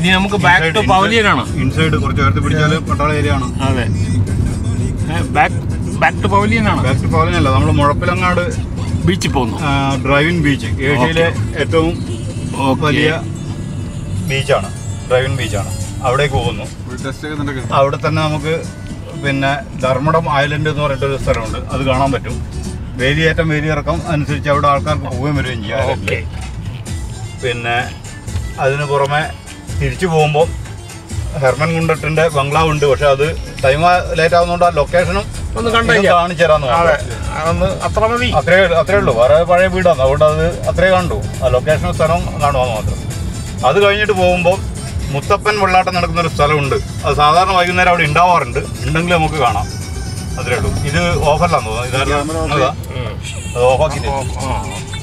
ഇനി നമുക്ക് back to പവലിയനാണ് inside കുറച്ച് ഉയർത്തി പിടിച്ചാൽ പട്ടാള ഏരിയ ആണ് അതെ ബാക്ക് ബാക്ക് ടു പവലിയനാണ് ബാക്ക് ടു പവലിയനല്ല നമ്മൾ മുഴപ്പിലങ്ങാട് ബീച്ചിൽ പോകുന്നു ഡ്രൈവിംഗ് ബീച്ച് ഏഷ്യയിലെ ഏറ്റവും വലിയ ബീച്ചാണ് ഡ്രൈവിംഗ് ബീച്ചാണ് അവിടേക്ക് പോകുന്നു അവിടെ തന്നെ നമുക്ക് പിന്നെ ധർമ്മടം ഐലൻഡ് എന്ന് പറഞ്ഞിട്ടൊരു സ്ഥലമുണ്ട് അത് കാണാൻ പറ്റും വേലിയേറ്റം വേലിയിറക്കം അനുസരിച്ച് അവിടെ ആൾക്കാർക്ക് പോവുകയും വരികയും ചെയ്യാം ഓക്കെ പിന്നെ അതിന് പുറമെ തിരിച്ചു പോകുമ്പോൾ ഹെർമൻ കുണ്ടട്ടിന്റെ ബംഗ്ലാവ് ഉണ്ട് പക്ഷെ അത് ടൈം ലേറ്റ് ആവുന്നതുകൊണ്ട് ആ ലൊക്കേഷനും ഒന്ന് കണ്ടേക്കാം കാണിച്ചു തരാന്ന് അതെ പറഞ്ഞു. അതൊന്ന് അത്ര മതി അത്രേ അത്രേ ഉള്ളൂ വേറെ പഴയ വീടാണ് അതുകൊണ്ട് അത് അത്രേ കണ്ടു ആ ലൊക്കേഷനും സ്ഥലവും കാണുവാന്ന് മാത്രം അത് കഴിഞ്ഞിട്ട് പോകുമ്പോൾ മുത്തപ്പൻ വെള്ളാട്ടം നടക്കുന്ന ഒരു സ്ഥലമുണ്ട് അത് സാധാരണ വൈകുന്നേരം അവിടെ ഉണ്ടാവാറുണ്ട് ഉണ്ടെങ്കിൽ നമുക്ക് കാണാം അത്രേ ഉള്ളൂ ഇത് ഓഫറിലാന്ന് തോന്നുന്നു ഇതായിരുന്നു അതാ ഉം. അത് ഓഫാക്കി ഓ, ആ.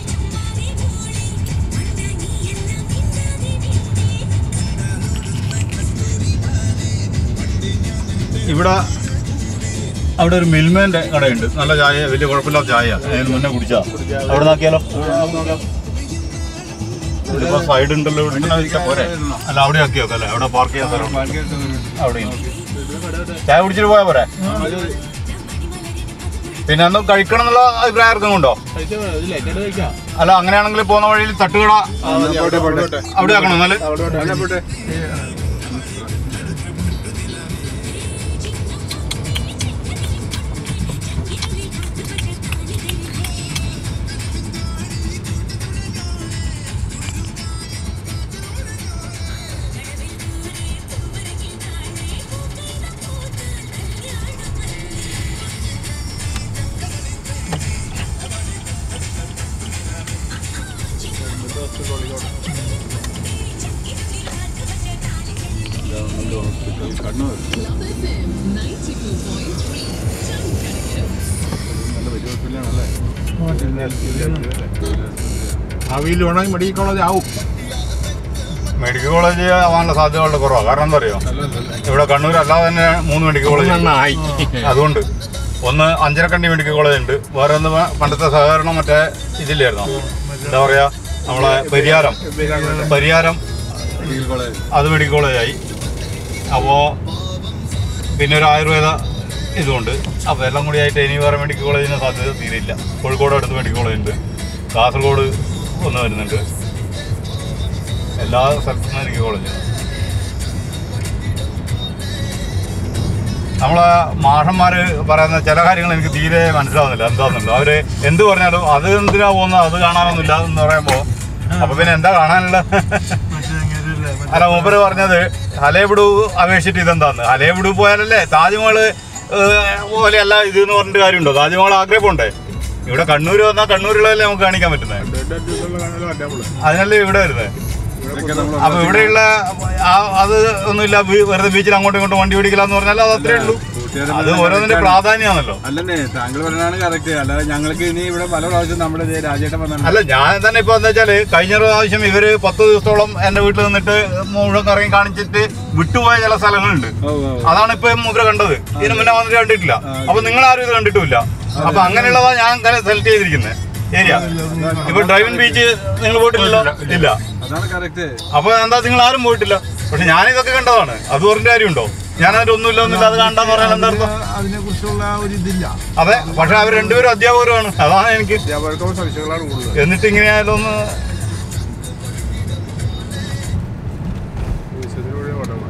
ഇവിടെ അവിടെ ഒരു മിൽമേന്റെ കടയുണ്ട് നല്ല ചായ വലിയ കുഴപ്പമില്ലാത്ത ചായ അതിന് മുന്നേ കുടിച്ചാ അവിടെ നോക്കിയാലോ ഇവിടെ സൈഡ് ഉണ്ടല്ലോ ഇവിടെ ഇങ്ങനെ ഇരിക്കാൻ പോരെ അല്ല അവിടെ ആക്കി നോക്കാം അല്ലേ അവിടെ പാർക്ക് ചെയ്യാൻ സ്ഥലം അവിടെ ചായ കുടിച്ചിട്ട് പോയാ പോരെ പിന്നെ അന്ന് കഴിക്കണം എന്നുള്ള അഭിപ്രായം ആർക്കും ഉണ്ടോ അല്ല അങ്ങനെയാണെങ്കിൽ പോകുന്ന വഴിയിൽ തട്ടുകട അവിടെ ആക്കണം എന്നാല് ഭാവിയിൽ വേണമെങ്കിൽ മെഡിക്കൽ കോളേജ് ആവും മെഡിക്കൽ കോളേജ് ആവാനുള്ള സാധ്യതകളുടെ കുറവാണ് കാരണം എന്താ അറിയോ ഇവിടെ കണ്ണൂർ അല്ലാതെ തന്നെ മൂന്ന് മെഡിക്കൽ കോളേജ് ഉണ്ട്. നന്നായി അതുകൊണ്ട് ഒന്ന് അഞ്ചരക്കണ്ടി മെഡിക്കൽ കോളേജ് ഉണ്ട് വേറെ ഒന്ന് പണ്ടത്തെ സഹകരണം മറ്റേ ഇതില്ലായിരുന്നോ എന്താ പറയാ നമ്മളെ പരിയാരം പരിയാരം അത് മെഡിക്കൽ കോളേജായി അപ്പോൾ പിന്നെ ഒരു ആയുർവേദ ഇതുണ്ട് അപ്പോൾ എല്ലാം കൂടി ആയിട്ട് ഇനി വേറെ മെഡിക്കൽ കോളേജിന് സാധ്യത തീരില്ല കോഴിക്കോട് അടുത്ത് മെഡിക്കൽ കോളേജ് ഉണ്ട് കാസർഗോഡ് ഒന്ന് വരുന്നുണ്ട് എല്ലാ സ്ഥലത്തും മെഡിക്കൽ കോളേജ് നമ്മളെ മാഷന്മാര് പറയുന്ന ചില കാര്യങ്ങൾ എനിക്ക് തീരെ മനസ്സിലാവുന്നില്ല എന്താണെന്നുള്ളത് അവര് എന്ത് പറഞ്ഞാലും അത് എന്തിനാ പോകുന്നത് അത് കാണാനൊന്നുമില്ല എന്ന് പറയുമ്പോ അപ്പൊ പിന്നെ എന്താ കാണാനുള്ള അല്ല മൂപ്പര് പറഞ്ഞത് ഹലേബിഡു അപേക്ഷിച്ചിട്ട് ഇതെന്താന്ന് ഹലേബിഡു പോയാലല്ലേ താജ്മഹൽ പോലെയല്ല ഇത് എന്ന് പറഞ്ഞിട്ട് കാര്യമുണ്ടോ താജ്മഹൽ ആഗ്രഹമുണ്ടേ ഇവിടെ കണ്ണൂർ വന്നാൽ കണ്ണൂരുള്ളതല്ലേ നമുക്ക് കാണിക്കാൻ പറ്റുന്നത് അതിനല്ലേ ഇവിടെ വരുന്നത് അപ്പൊ ഇവിടെയുള്ള ആ- അത് ഒന്നുമില്ല ബീ- വെറുതെ ബീച്ചിൽ അങ്ങോട്ടും ഇങ്ങോട്ടും വണ്ടി ഓടിക്കില്ല പറഞ്ഞാൽ അത് അത്രേ ഉള്ളൂ അത് ഓരോന്നിന്റെ പ്രാധാന്യമാണല്ലോ അല്ലെന്നേ താങ്കൾ പറഞ്ഞാണ് കറക്റ്റ് അല്ലാതെ ഞങ്ങൾക്ക് ഇനി ഇവിടെ പല പ്രാവശ്യം നമ്മുടെ ദേ രാജേട്ടൻ വന്നാണ് അല്ല ഞാൻ തന്നെ ഇപ്പൊ എന്താ വെച്ചാല് കഴിഞ്ഞ പ്രാവശ്യം ഇവര് പത്ത് ദിവസത്തോളം എന്റെ വീട്ടിൽ നിന്നിട്ട് മുഴുവൻ കറങ്ങി കാണിച്ചിട്ട് വിട്ടുപോയ ചില സ്ഥലങ്ങളുണ്ട് ഓ ഓ അതാണ് ഇപ്പൊ ഇവര് കണ്ടത് ഇതിന് മുന്നേ വന്നിട്ട് കണ്ടിട്ടില്ല അപ്പൊ നിങ്ങൾ ആരും ഇത് കണ്ടിട്ടില്ല അപ്പൊ അങ്ങനെയുള്ളതാ ഞാൻ സെലക്ട് ചെയ്തിരിക്കുന്നത് ഏരിയ ഇപ്പൊ ഡ്രൈവിംഗ് ബീച്ച് നിങ്ങൾ പോയിട്ടില്ലല്ലോ ഇല്ല അതാണ് കറക്റ്റ് അപ്പൊ എന്താ നിങ്ങൾ ആരും പോയിട്ടില്ല പക്ഷെ ഞാൻ ഇതൊക്കെ കണ്ടതാണ് അത് പറഞ്ഞ കാര്യമുണ്ടോ ഞാൻ അതിന്റെ ഒന്നുമില്ല ഒന്നുമില്ല അത് കണ്ടെന്ന് പറഞ്ഞാൽ എന്താ അർത്ഥം അതിനെ കുറിച്ചുള്ള ഒരു ഇതില്ല അതെ പക്ഷെ അവർ രണ്ടുപേരും അധ്യാപകരുമാണ് അതാണ് എനിക്ക് അധ്യാപകർക്കുള്ള സംശയങ്ങളാണ് കൂടുതൽ എന്നിട്ട് ഇങ്ങനെയായാലും ഒന്ന് വിശദീകരിച്ച് കൊണ്ടുപോകണം.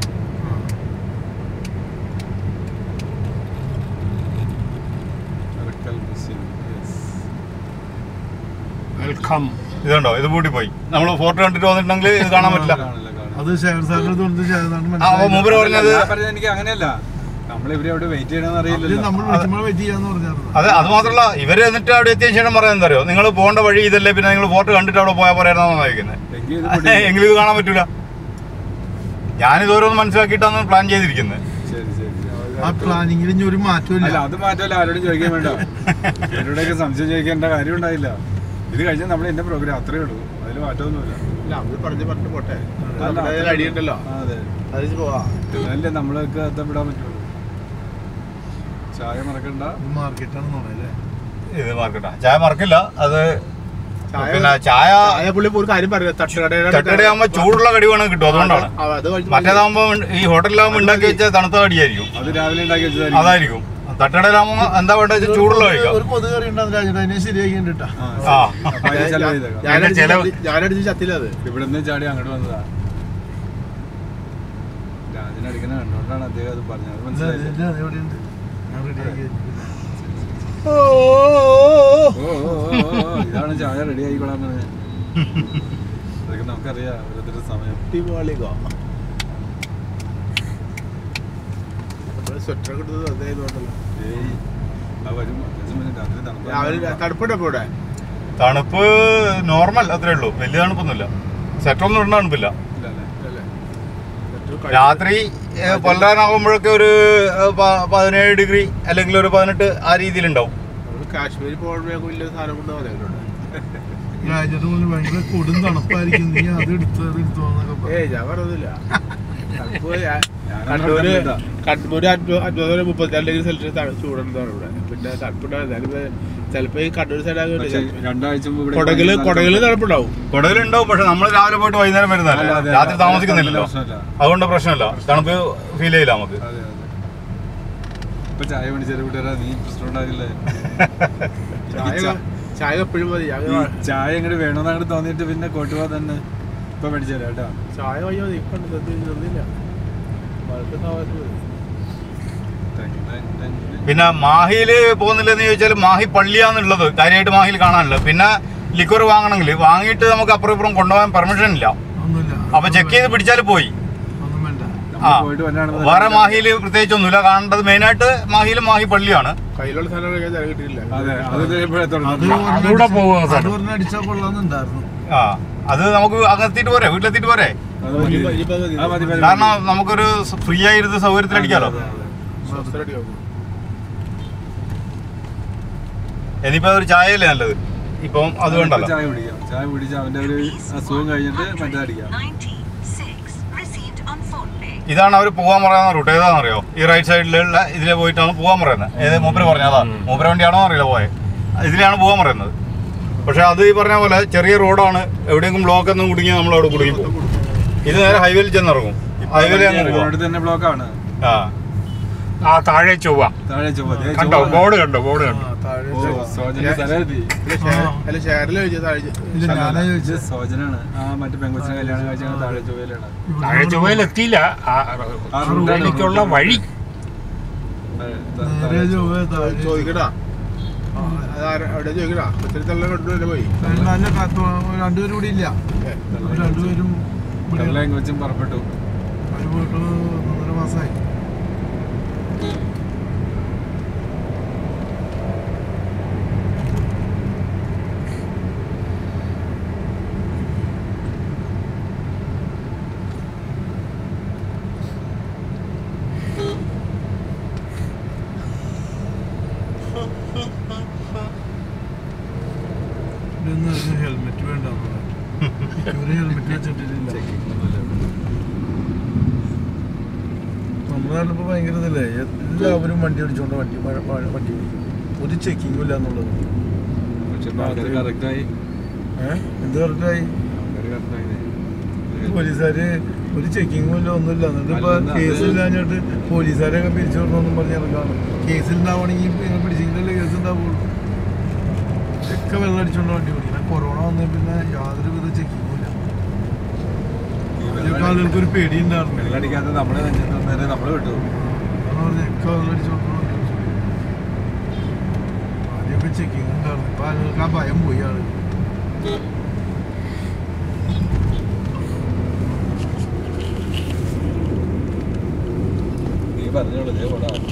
വെൽക്കം ഇതുണ്ടോ ഇത് പൂട്ടി പോയി നമ്മൾ ഫോട്ടോ കണ്ടിട്ട് വന്നിട്ടുണ്ടെങ്കിൽ ഇത് കാണാൻ പറ്റില്ല കാണില്ല കാണില്ല അത് ശേഖർ സാറിന്റെ തൊഴിൽ ചെയ്തതാണ് ആ, അപ്പൊ മൂപ്പര് പറഞ്ഞത് ഞാൻ പറഞ്ഞത് എനിക്ക് അങ്ങനെയല്ല നമ്മൾ ഇവരെ അവിടെ വെയിറ്റ് ചെയ്യണമെന്ന് അറിയില്ലല്ലോ നമ്മൾ വിളിക്കുമ്പോൾ വെയിറ്റ് ചെയ്യാന്ന് പറഞ്ഞായിരുന്നു അതെ അത് മാത്രമല്ല ഇവര് എന്നിട്ട് അവിടെ എത്തിയ ശേഷം പറയാൻ എന്താ അറിയോ നിങ്ങൾ പോകേണ്ട വഴി ഇതല്ലേ പിന്നെ നിങ്ങൾ ഫോട്ടോ കണ്ടിട്ട് അവിടെ പോയാൽ പറയാനാണ് ചോദിക്കുന്നത് എങ്കിൽ ഇത് പൊടി. എങ്കിലും ഇത് കാണാൻ പറ്റൂല ഞാനിത് ഓരോന്ന് മനസ്സിലാക്കിയിട്ടാണ് പ്ലാൻ ചെയ്തിരിക്കുന്നത് ശരി ശരി ശരി. ആ പ്ലാനിങ്ങിൽ ഇനി ഒരു മാറ്റമില്ല അല്ല അത് മാറ്റമല്ല ആരോടും ചോദിക്കാൻ വേണ്ട ഇവരുടെയൊക്കെ സംശയം ചോദിക്കേണ്ട കാര്യം ഉണ്ടായില്ല ഇത് കഴിഞ്ഞാൽ നമ്മൾ എന്റെ പ്രോഗ്രാം അത്രേ ഉള്ളൂ അതിൽ മാറ്റമൊന്നുമില്ല ഇല്ല അവര് പറഞ്ഞു പറഞ്ഞു പോട്ടെ അല്ല, നമ്മുടെ കയ്യിൽ അടിയുണ്ടല്ലോ ആ, അതെ അതിന് പോവാ അതല്ലേ നമ്മളൊക്കെ എത്തപ്പെടാൻ പറ്റുള്ളൂ ചായ മറക്കണ്ട ഇത് മാർക്കറ്റാണെന്ന് തോന്നുന്നല്ലേ ഇത് മാർക്കറ്റാ ചായ മറക്കില്ല അത് ചായ പിന്നെ ചായ ചായ പുള്ളി ഒരു കാര്യം പറയാം തട്ടുകടയുടെ തട്ടടയാകുമ്പോ ചൂടുള്ള കടി വേണം കിട്ടും അതുകൊണ്ടാണ് ആ, അത് കഴിച്ച് മറ്റേതാകുമ്പോ ഈ ഹോട്ടലിലാകുമ്പോ ഉണ്ടാക്കി വെച്ച തണുത്ത കടിയായിരിക്കും അത് രാവിലെ ഉണ്ടാക്കി വെച്ചതായിരിക്കും അതായിരിക്കും തട്ടടയിലാകുമ്പോ എന്താ വേണ്ട വെച്ചാൽ ചൂടുള്ള കഴിക്കാം ഒരു കൊതു കറി ഉണ്ടാകുന്ന രാജേട്ടാ അതിനെ ശരിയാക്കിട്ടാ ആ, ആ അപ്പൊ അതിന് ചെലവ് ചെയ്തേക്കാം. ഞാനടിച്ച് ചെലവ്- ചത്തി- ഞാനടിച്ച് ചത്തില്ല അത് ഇവിടുന്ന് ചാടി അങ്ങോട്ട് വന്നതാ രാജനടിക്കണ കണ്ടോണ്ടാണ് അദ്ദേഹം അത് പറഞ്ഞത് അത് മനസ്സിലായില്ലേ? ഓ ഓ, ഓ, ഓ, ഇതാണ് ചായ റെഡി ആയിക്കോളാൻ പറഞ്ഞത് അതൊക്കെ നമുക്കറിയാം ഓരോരുത്തരുടെ സമയം സ്വെറ്റർ കിട്ടുന്നത് അതായതുകൊണ്ടല്ലോ ഏയ് ആ വരും അത്യാവശ്യം വരും. രാത്രി തണുപ്പ് രാവിലെ തണുപ്പുണ്ടോ ഇപ്പൊ ഇവിടെ തണുപ്പ് നോർമൽ അത്രേ ഉള്ളൂ വലിയ തണുപ്പൊന്നുമില്ല സെറ്റൊന്നും ഇടുന്ന തണുപ്പില്ല ഇല്ലല്ലേ? അല്ലേ സ്വെറ്റർ കഴി- രാത്രി ഏഹ്, പുലരാനാകുമ്പോഴൊക്കെ ഒരു ഏഹ്, പ- പതിനേഴ് ഡിഗ്രി അല്ലെങ്കിൽ ഒരു പതിനെട്ട് ആ രീതിയിലുണ്ടാവും നമ്മള് കാശ്മീർ പോകണമെങ്കിൽ വലിയ സാധനം കൊണ്ട് വന്നിട്ടുണ്ട് രാജ്യത്ത് മുന്നിൽ ഭയങ്കര കൊടും തണുപ്പായിരിക്കും നീ അത് എടുത്ത് അത് എടുത്തോന്നൊക്കെ പറഞ്ഞു ഏയ് ഞാൻ പറഞ്ഞില്ല തണുപ്പ് ഞാൻ- ഞാനൊന്നും കണ്ണൂര് പറഞ്ഞില്ല. കണ്ണൂര് അൻപത് മുപ്പത്തിരണ്ട് ഡിഗ്രി സെൽഷ്യസ് ചൂടുണ്ടാണ് ഇവിടെ പിന്നെ തണുപ്പുണ്ടാകും ചിലപ്പോ ഈ കണ്ണൂർ പക്ഷേ സൈഡാകും രണ്ടാഴ്ച മുമ്പ് ഇവിടെ കൊടകില് ഭയങ്കര കൊടകില് തണുപ്പ്. തണുപ്പുണ്ടാവും കൊടകിലുണ്ടാവും പക്ഷെ നമ്മൾ രാവിലെ പോയിട്ട് വൈകുന്നേരം അല്ല, വരുന്നതല്ലേ അതെ, രാത്രി അതെ. താമസിക്കുന്നില്ലല്ലോ പ്രശ്നമില്ല. അതുകൊണ്ട് പ്രശ്നമില്ല തണുപ്പ് ഫീൽ ചെയ്യില്ല നമുക്ക് അതെ അതെ ഇപ്പൊ ചായ മേടിച്ചാൽ കൂട്ടുകാരാ നീ പ്രശ്നം ഉണ്ടാകില്ലേ ചായ ചായ എപ്പോഴും മതി ഞാൻ ഈ ചായ ഇങ്ങോട്ട് വേണമെന്ന് അങ്ങോട്ട് തോന്നിയിട്ട് പിന്നെ കോട്ടുപോകാൻ തന്നെ ഇപ്പൊ മേടിച്ചാലോ കേട്ടോ ചായ വയ്യ മതി ഇപ്പൊ നിർത്തില്ല മഴക്കുന്ന ആവശ്യം മതി ടെങ് ടെങ് ടെങ് ടെങ്. പിന്നെ മാഹിയില് പോകുന്നില്ലെന്ന് ചോദിച്ചാൽ മാഹി പള്ളിയാന്നുള്ളത് കാര്യമായിട്ട് മാഹിയിൽ കാണാനില്ല പിന്നെ ലിക്വർ വാങ്ങണമെങ്കിൽ വാങ്ങിയിട്ട് നമുക്ക് അപ്പുറം ഇപ്പുറം കൊണ്ടുപോകാൻ പെർമിഷൻ ഇല്ല ഒന്നുമില്ല അപ്പൊ ചെക്ക് ചെയ്ത് പിടിച്ചാൽ പോയി ഒന്നും വേണ്ട ആ നമ്മള് പോയിട്ട് വരാണെന്ന് വേറെ മാഹിയിൽ പ്രത്യേകിച്ച് ഒന്നുമില്ല കാണേണ്ടത് മെയിനായിട്ട് മാഹിയിൽ മാഹി പള്ളിയാണ് കയ്യിലുള്ള സാധനം കഴിക്കാൻ ചില കിട്ടിയില്ല അതെ അത് ഇപ്പോഴേ അത് തുടങ്ങി പറഞ്ഞ് അതിലൂടെ പോകുന്ന അത് സ്ഥലം. പറഞ്ഞ് അടിച്ചാൽ കൊള്ളാന്നുണ്ടായിരുന്നു ആ അത് നമുക്ക് അങ്ങെത്തിയിട്ട് പോരെ വീട്ടിലെത്തിയിട്ട് പോരെ അത് മതി. ഇനിയിപ്പോ- ഇനിയിപ്പോ മതി. ആ, മതി, മതി, കാരണം മതി. നമുക്കൊരു ഫ്രീ ആയിരുന്ന് സൗകര്യത്തിൽ അടിക്കാലോ സ്വസ്ഥരടിയാവും. ഇനിയിപ്പോ ഒരു ചായയല്ലേ നല്ലത് ഇപ്പം അത് വേണ്ടല്ലോ ചായ കുടിക്കാം ചായ കുടിച്ച് അവന്റെ ഒരു അസുഖം കഴിഞ്ഞിട്ട് മറ്റേ അടിക്കാം 96 received on phone pay. ഇതാണ് അവർ പോകാൻ പറയുന്ന റൂട്ട് ഏതാണെന്നറിയോ ഈ റൈറ്റ് സൈഡിലുള്ള ഇതിലെ പോയിട്ടാണ് പോകാൻ പറയുന്നത് ഏത് മൂപ്പര് പറഞ്ഞതാ മൂപ്പര് വണ്ടിയാണോ അറിയില്ല പോയെ ഇതിലാണ് പോകാൻ പറയുന്നത് പക്ഷെ അത് ഈ പറഞ്ഞ പോലെ ചെറിയ റോഡാണ് എവിടെയെങ്കിലും ബ്ലോക്ക് ഒന്നും കുടുങ്ങിയാൽ നമ്മൾ അവിടെ കുടുങ്ങി പോകും ഇത് നേരെ ഹൈവേയിൽ ചെന്നിറങ്ങും ഹൈവേയിൽ അങ്ങ് പോവാം ഇവിടെ തന്നെ ബ്ലോക്കാണ് ആ ആ താഴെ ചൊവ്വ താഴെ ചൊവ്വ ദേ കണ്ടോ ചൊവ്വ. ബോർഡ് കണ്ടോ ബോർഡ് കണ്ടോ ആ, താഴെ ഓ, സോജന്റെ സ്ഥലമെത്തി. അല്ല, ഷെയർ- അല്ല ഷെയറിൽ ചോദിച്ചത് താഴെ ഇല്ല ഞാനാ ഇത് ചോദിച്ചത് സോജനാണ് ആ മറ്റേ പെങ്കൊച്ചിനെ കല്യാണം കഴിച്ചാൽ താഴെ ചൊവ്വയിലാണ് താഴെ ചൊവ്വയിൽ എത്തിയില്ല ആ ആ റൂട്ടാണ് റൂട്ടിലേക്കുള്ള വഴി അതെ, ത- നേരെ താഴെ ചൊവ്വ താഴെ ചോദിക്കടാ അതാര- അവിടെ ചോദിക്കടാ ഒത്തിരി തള്ള കണ്ടുവരെ പോയി നല്ല കാത്ത് രണ്ടുപേരും ഇവിടെ ഇല്ല അവര് രണ്ടുപേരും ഇവിടെ കല്യാണം കൊച്ചും പുറപ്പെട്ടു അവര് പോയിട്ട് ഒന്നര മാസമായി ഹെൽമെറ്റ് വേണ്ട ഇവര് ഹെൽമെറ്റ് വെച്ചിട്ടില്ല നമ്മുടെ നാട്ടിലിപ്പോ ഭയങ്കര ഇതല്ലേ എല്ലാവരും വണ്ടി ഓടിച്ചോണ്ട് വണ്ടി മഴ മഴ വണ്ടി ഓടിക്കും ഒരു ചെക്കിങ്ങും ഇല്ല എന്നുള്ളത് പക്ഷെ ഇപ്പൊ ആൾക്കാര് കറക്റ്റായി ഏഹ് എന്ത് കറക്റ്റായി ആൾക്കാര് കറക്റ്റായി പോലീസുകാര് ഒരു ചെക്കിങ്ങും ഇല്ല ഒന്നുമില്ല എന്നിട്ട് ഇപ്പൊ അല്ലെന്നാ അത് കേസ് ഇല്ലാഞ്ഞിട്ട് പോലീസുകാരെയൊക്കെ പിരിച്ചു വിടണമെന്നും പറഞ്ഞ് നടക്കാണ് കേസ് ഉണ്ടാവണമെങ്കിൽ ഇങ്ങനെ പിടിച്ചെങ്കിലല്ലേ കേസ് ഉണ്ടാവുള്ളൂ ഒക്കെ വെള്ളം അടിച്ചോണ്ട് വണ്ടി ഓടിക്കണം കൊറോണ വന്ന പിന്നെ യാതൊരു വിധ ചെക്കിങ്ങും ഇല്ല ആദ്യമൊക്കെ ആളുകൾക്ക് ഒരു പേടി ഉണ്ടായിരുന്നു വെള്ളടിക്കാത്ത നമ്മളെ നെഞ്ചത്ത് നേരെ നമ്മള് വിട്ടു അതാണ് പറഞ്ഞത് ഒക്കെ വെള്ളം അടിച്ചോണ്ട് വണ്ടി ഓടിച്ചു ആദ്യമൊക്കെ ചെക്കിങ് ഉണ്ടായിരുന്നു ഇപ്പൊ ആളുകൾക്ക് ആ ഭയം പോയി ആളുകൾ നീ പറഞ്ഞോളൂ ഇതേ പോടാ